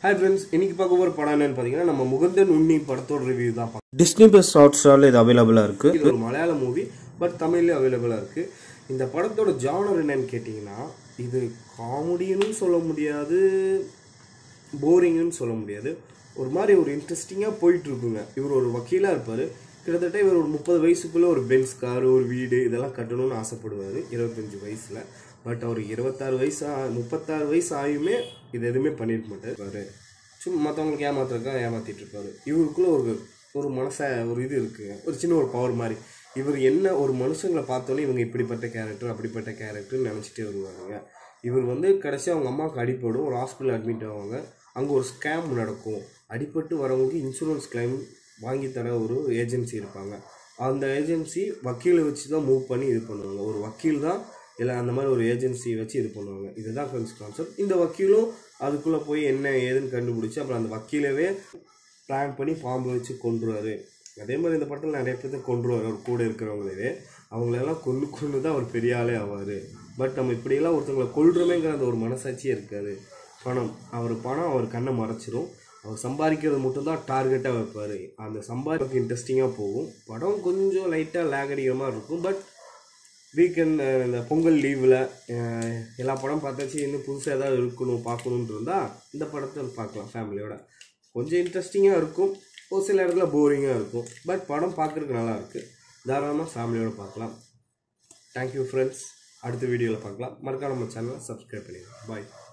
hi friends இன்னைக்கு பார்க்க போகிற படம் என்னன்னு பார்த்தீங்கன்னா நம்ம முகுந்தன் உண்ணி படத்தோட ரிவ்யூ தான் பார்க்க டிஸ்னி ப்ளஸ் ஹாட் ஸ்டாரில் இது அவைலபிளாக இருக்குது இது ஒரு மலையாள மூவி பட் தமிழ்லேயும் அவைலபிளாக இருக்குது இந்த படத்தோட ஜானர் என்னன்னு கேட்டிங்கன்னா இது காமெடின்னு சொல்ல முடியாது போரிங்னு சொல்ல முடியாது ஒரு மாதிரி ஒரு இன்ட்ரெஸ்டிங்காக போயிட்டு இருக்குங்க இவர் ஒரு வக்கீலாக இருப்பார் கிட்டத்தட்ட இவர் ஒரு முப்பது வயசுக்குள்ளே ஒரு பென்ஸ் கார் ஒரு வீடு இதெல்லாம் கட்டணும்னு ஆசைப்படுவார் இருபத்தஞ்சி வயசில் பட் அவர் இருபத்தாறு வயசு ஆ- முப்பத்தாறு வயசு ஆகியுமே இது எதுவுமே பண்ணியிருக்க மாட்டார் சும்மா மற்றவங்களுக்கு ஏமாத்துறக்கா ஏமாத்திட்டு இருப்பாரு இவருக்குள்ள ஒரு ஒரு மனச ஒரு இது இருக்குங்க ஒரு சின்ன ஒரு பவர் மாதிரி இவர் என்ன ஒரு மனுஷங்களை பார்த்தோன்னே இவங்க இப்படிப்பட்ட கேரக்டர் அப்படிப்பட்ட கேரக்டர்னு நினச்சிட்டே வருவாங்க இவர் வந்து கடைசி அவங்க அம்மாவுக்கு அடிப்படும் ஒரு ஹாஸ்பிட்டல் அட்மிட் ஆவாங்க அங்கே ஒரு ஸ்கேம் நடக்கும் அடிபட்டு வரவங்களுக்கு இன்சூரன்ஸ் கிளைம் வாங்கி தர ஒரு ஏஜென்சி இருப்பாங்க அந்த ஏஜென்சி வக்கீலை வச்சு தான் மூவ் பண்ணி இது பண்ணுவாங்க ஒரு வக்கீல் தான் இல்லை அந்த மாதிரி ஒரு ஏஜென்சி வச்சு இது பண்ணுவாங்க இதுதான் ஃப்ரெண்ட்ஸ் கான்செப்ட் இந்த வக்கீலும் அதுக்குள்ளே போய் என்ன ஏதுன்னு கண்டுபிடிச்சி அப்புறம் அந்த வக்கீலவே பிளான் பண்ணி பாம்பு வச்சு கொன்றுவாரு அதே மாதிரி இந்த படத்தில் நிறைய பேர்த்த கொன்றுவார் அவர் கூட இருக்கிறவங்களே அவங்களெல்லாம் கொன்று கொண்டு தான் அவர் பெரிய ஆளே ஆவார் பட் நம்ம இப்படியெல்லாம் ஒருத்தவங்களை கொல்றோமேங்கிற அந்த ஒரு மனசாட்சியே இருக்காது பணம் அவர் பணம் அவர் கண்ணை மறைச்சிரும் அவர் சம்பாதிக்கிறது மட்டும்தான் டார்கெட்டாக வைப்பார் அந்த சம்பாதிக்க இன்ட்ரெஸ்டிங்காக போகும் படம் கொஞ்சம் லைட்டாக லேக் அடிக்கிற மாதிரி இருக்கும் பட் வீக்கெண்ட் இந்த பொங்கல் லீவில் எல்லா படம் பார்த்தாச்சு இன்னும் புதுசாக ஏதாவது இருக்கணும் பார்க்கணுன்ட்டு இருந்தால் இந்த படத்தை பார்க்கலாம் ஃபேமிலியோட கொஞ்சம் இன்ட்ரெஸ்டிங்காக இருக்கும் ஒரு சில இடத்துல போரிங்காக இருக்கும் பட் படம் பார்க்குறதுக்கு நல்லா இருக்குது தாராளமாக ஃபேமிலியோட பார்க்கலாம் தேங்க்யூ ஃப்ரெண்ட்ஸ் அடுத்த வீடியோவில் பார்க்கலாம் மறக்காம நம்ம சேனலை சப்ஸ்கிரைப் பண்ணிடுங்க பாய்